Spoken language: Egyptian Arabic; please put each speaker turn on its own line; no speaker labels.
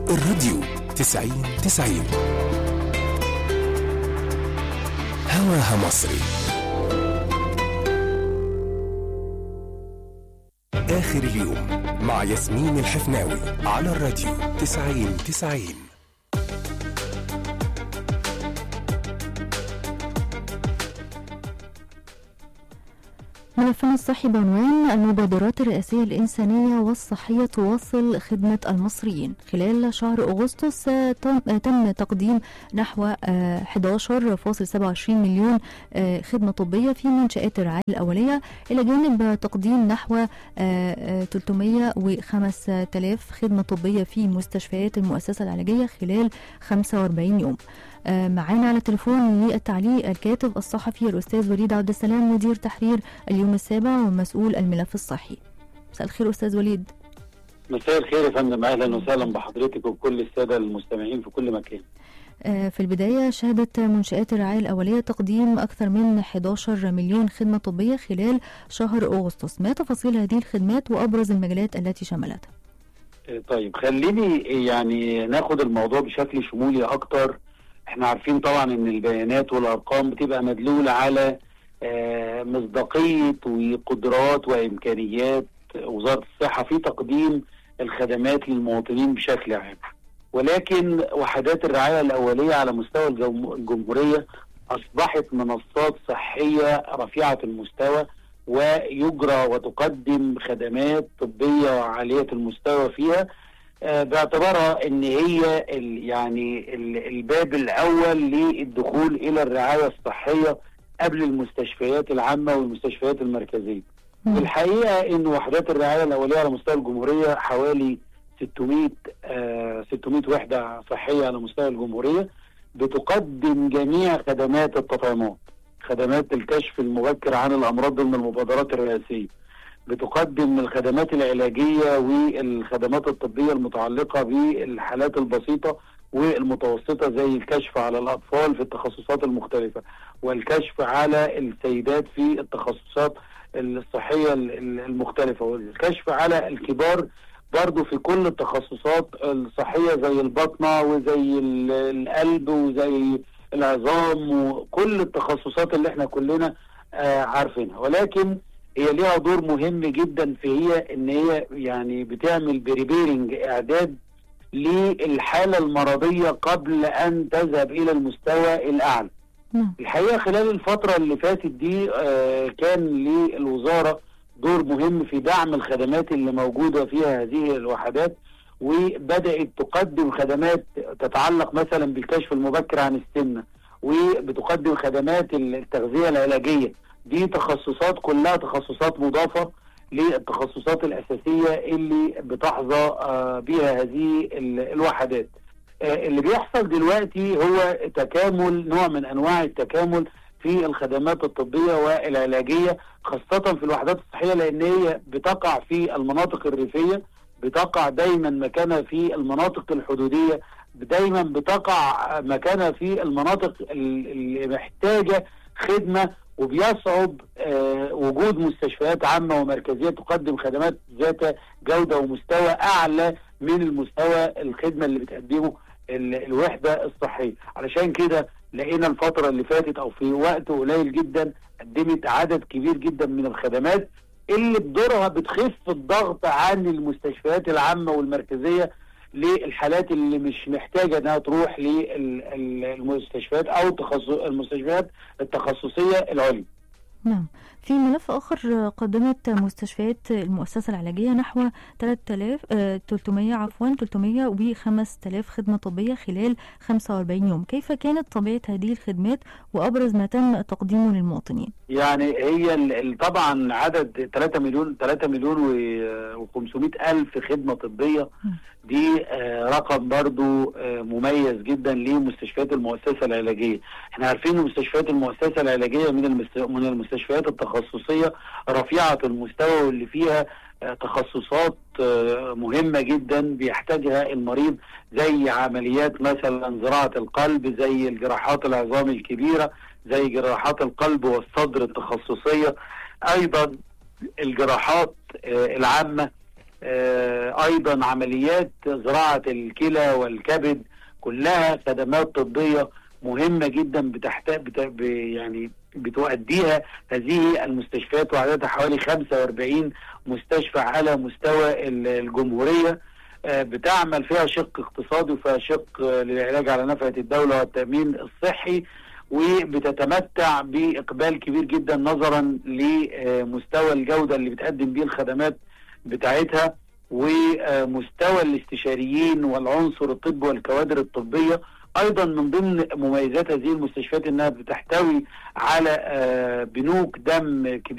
الراديو تسعين تسعين هواها مصري آخر اليوم مع ياسمين الحفناوي على الراديو تسعين تسعين
ملفنا الصحي بعنوان المبادرات الرئاسية الإنسانية والصحية تواصل خدمة المصريين خلال شهر أغسطس آه، تم, آه، تم تقديم نحو آه، 11.27 مليون آه، خدمة طبية في منشآت الرعاية الأولية إلى جانب تقديم نحو آه، آه، 305 آلاف خدمة طبية في مستشفيات المؤسسة العلاجية خلال 45 يوم آه، معانا على التليفون للتعليق الكاتب الصحفي الأستاذ وليد عبد السلام مدير تحرير اليوم السابع ومسؤول الملف الصحي مساء الخير أستاذ وليد
مساء الخير يا فندم اهلا وسهلا بحضرتك وكل الساده المستمعين في كل مكان.
آه، في البداية شهدت منشآت الرعاية الأولية تقديم أكثر من 11 مليون خدمة طبية خلال شهر أغسطس ما تفاصيل هذه الخدمات وأبرز المجالات التي شملتها
آه، طيب خليني يعني ناخد الموضوع بشكل شمولي اكتر احنا عارفين طبعا ان البيانات والارقام بتبقى مدلوله على آه، مصداقيه وقدرات وامكانيات وزاره الصحه في تقديم الخدمات للمواطنين بشكل عام. ولكن وحدات الرعايه الاوليه على مستوى الجم- الجمهوريه اصبحت منصات صحيه رفيعه المستوى ويجرى وتقدم خدمات طبيه عاليه المستوى فيها آه، باعتبارها ان هي ال- يعني ال- الباب الاول للدخول الى الرعايه الصحيه قبل المستشفيات العامه والمستشفيات المركزيه.
مم.
الحقيقه ان وحدات الرعايه الاوليه على مستوى الجمهوريه حوالي 600 آه 600 وحده صحيه على مستوى الجمهوريه بتقدم جميع خدمات التطعيمات خدمات الكشف المبكر عن الامراض ضمن المبادرات الرئاسيه بتقدم الخدمات العلاجيه والخدمات الطبيه المتعلقه بالحالات البسيطه والمتوسطه زي الكشف على الاطفال في التخصصات المختلفه والكشف على السيدات في التخصصات الصحيه ال- ال- المختلفه والكشف على الكبار برضو في كل التخصصات الصحيه زي البطنه وزي ال- القلب وزي العظام وكل التخصصات اللي احنا كلنا آه عارفينها ولكن هي ليها دور مهم جدا في هي ان هي يعني بتعمل بريبيرنج اعداد للحاله المرضيه قبل ان تذهب الى المستوى الاعلى
نعم
الحقيقه خلال الفتره اللي فاتت دي آه، كان للوزاره دور مهم في دعم الخدمات اللي موجوده فيها هذه الوحدات وبدات تقدم خدمات تتعلق مثلا بالكشف المبكر عن السمنه وبتقدم خدمات التغذيه العلاجيه دي تخصصات كلها تخصصات مضافه للتخصصات الاساسيه اللي بتحظى آه، بها هذه ال- الوحدات آه، اللي بيحصل دلوقتي هو تكامل نوع من انواع التكامل في الخدمات الطبيه والعلاجيه خاصه في الوحدات الصحيه لان هي بتقع في المناطق الريفيه بتقع دايما مكانها في المناطق الحدوديه دايما بتقع مكانها في المناطق ال- اللي محتاجه خدمه وبيصعب آه، وجود مستشفيات عامه ومركزيه تقدم خدمات ذات جوده ومستوى اعلى من المستوى الخدمه اللي بتقدمه ال- الوحده الصحيه علشان كده لقينا الفتره اللي فاتت او في وقت قليل جدا قدمت عدد كبير جدا من الخدمات اللي بدورها بتخف الضغط عن المستشفيات العامه والمركزيه للحالات اللي مش محتاجه انها تروح للمستشفيات او تخصص المستشفيات التخصصيه العليا.
نعم في ملف آخر قدمت مستشفيات المؤسسة العلاجية نحو 3000 آه، 300 عفوا 300 و 5000 خدمة طبية خلال 45 يوم كيف كانت طبيعة هذه الخدمات وأبرز ما تم تقديمه للمواطنين
يعني هي ال- ال- طبعا عدد 3 مليون 3 مليون و500 الف خدمه طبيه
م.
دي آه، رقم برضو آه، مميز جدا لمستشفيات المؤسسه العلاجيه احنا عارفين ان مستشفيات المؤسسه العلاجيه من المست- من المستشفيات التخصصيه رفيعه المستوى واللي فيها آه، تخصصات آه، مهمه جدا بيحتاجها المريض زي عمليات مثلا زراعه القلب زي الجراحات العظام الكبيره زي جراحات القلب والصدر التخصصيه ايضا الجراحات آه، العامه آه، ايضا عمليات زراعه الكلى والكبد كلها خدمات طبيه مهمه جدا بتحتاج بت... ب... يعني بتؤديها هذه المستشفيات وعددها حوالي 45 مستشفى على مستوى ال- الجمهوريه آه، بتعمل فيها شق اقتصادي وفيها شق آه، للعلاج على نفقه الدوله والتامين الصحي وبتتمتع باقبال كبير جدا نظرا لمستوى الجوده اللي بتقدم بيه الخدمات بتاعتها ومستوى الاستشاريين والعنصر الطبي والكوادر الطبيه ايضا من ضمن مميزات هذه المستشفيات انها بتحتوي على آه، بنوك دم كبير